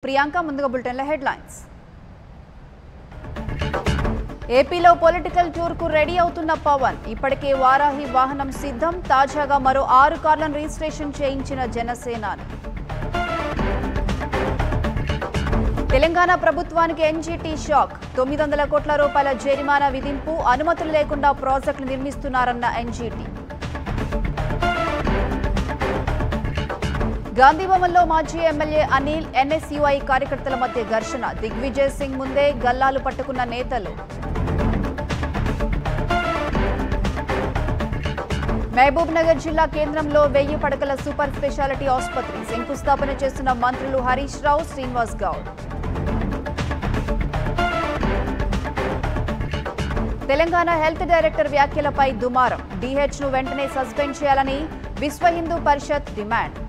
ప్రియాంక ముందుగా బులెటిన్ల హెడ్లైన్స్ ఏపీలో పొలిటికల్ టూర్కు రెడీ అవుతున్న పవన్ ఇప్పటికే వారాహి వాహనం సిద్ధం తాజాగా మరో ఆరు కార్లను రిజిస్ట్రేషన్ చేయించిన జనసేనాని తెలంగాణ ప్రభుత్వానికి ఎన్జీటీ షాక్ తొమ్మిది వందల కోట్ల రూపాయల జరిమానా విధింపు అనుమతులు లేకుండా ప్రాజెక్టులు నిర్మిస్తున్నారన్న ఎన్జీటీ గాంధీభవన్లో మాజీ ఎమ్మెల్యే అనిల్ ఎన్ఎస్యుఐ కార్యకర్తల మధ్య ఘర్షణ దిగ్విజయ్ సింగ్ ముందే గల్లాలు పట్టుకున్న నేతలు మహబూబ్ నగర్ జిల్లా కేంద్రంలో వెయ్యి పడకల సూపర్ స్పెషాలిటీ ఆసుపత్రి శంకుస్థాపన చేస్తున్న మంత్రులు హరీష్ రావు శ్రీనివాస్ గౌడ్ తెలంగాణ హెల్త్ డైరెక్టర్ వ్యాఖ్యలపై దుమారం డీహెచ్ ను వెంటనే సస్పెండ్ చేయాలని విశ్వ హిందూ పరిషత్ డిమాండ్